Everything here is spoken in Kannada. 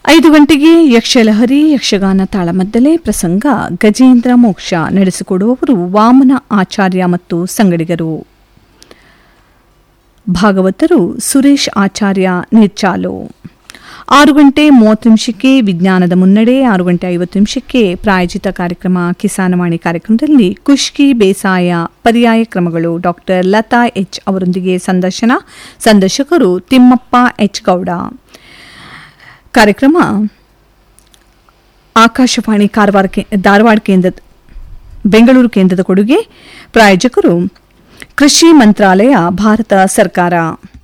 ಐದು ಗಂಟೆಗೆ ಯಕ್ಷಲಹರಿ ಯಕ್ಷಗಾನ ತಾಳಮದ್ದಲೆ ಪ್ರಸಂಗ ಗಜೇಂದ್ರ ಮೋಕ್ಷ ನಡೆಸಿಕೊಡುವವರು ವಾಮನ ಆಚಾರ್ಯ ಮತ್ತು ಸಂಗಡಿಗರು ಭಾಗವತರು ಸುರೇಶ್ ಆಚಾರ್ಯ ನಿರ್ಚಾಲು ಆರು ಗಂಟೆ ಮೂವತ್ತು ನಿಮಿಷಕ್ಕೆ ವಿಜ್ಞಾನದ ಮುನ್ನಡೆ ಆರು ಗಂಟೆ ಐವತ್ತು ನಿಮಿಷಕ್ಕೆ ಪ್ರಾಯೋಜಿತ ಕಾರ್ಯಕ್ರಮ ಕಿಸಾನವಾಣಿ ಕಾರ್ಯಕ್ರಮದಲ್ಲಿ ಕುಷ್ಕಿ ಬೇಸಾಯ ಪರ್ಯಾಯ ಕ್ರಮಗಳು ಡಾಕ್ಟರ್ ಲತಾ ಎಚ್ ಅವರೊಂದಿಗೆ ಸಂದರ್ಶನ ಸಂದರ್ಶಕರು ತಿಮ್ಮಪ್ಪ ಎಚ್ ಗೌಡ ಕಾರ್ಯಕ್ರಮ ಆಕಾಶವಾಣಿ ಕಾರವಾರ ಕೇ- ಧಾರವಾಡ ಕೇಂದ್ರದ ಬೆಂಗಳೂರು ಕೇಂದ್ರದ ಕೊಡುಗೆ ಪ್ರಾಯೋಜಕರು ಕೃಷಿ ಮಂತ್ರಾಲಯ ಭಾರತ ಸರ್ಕಾರ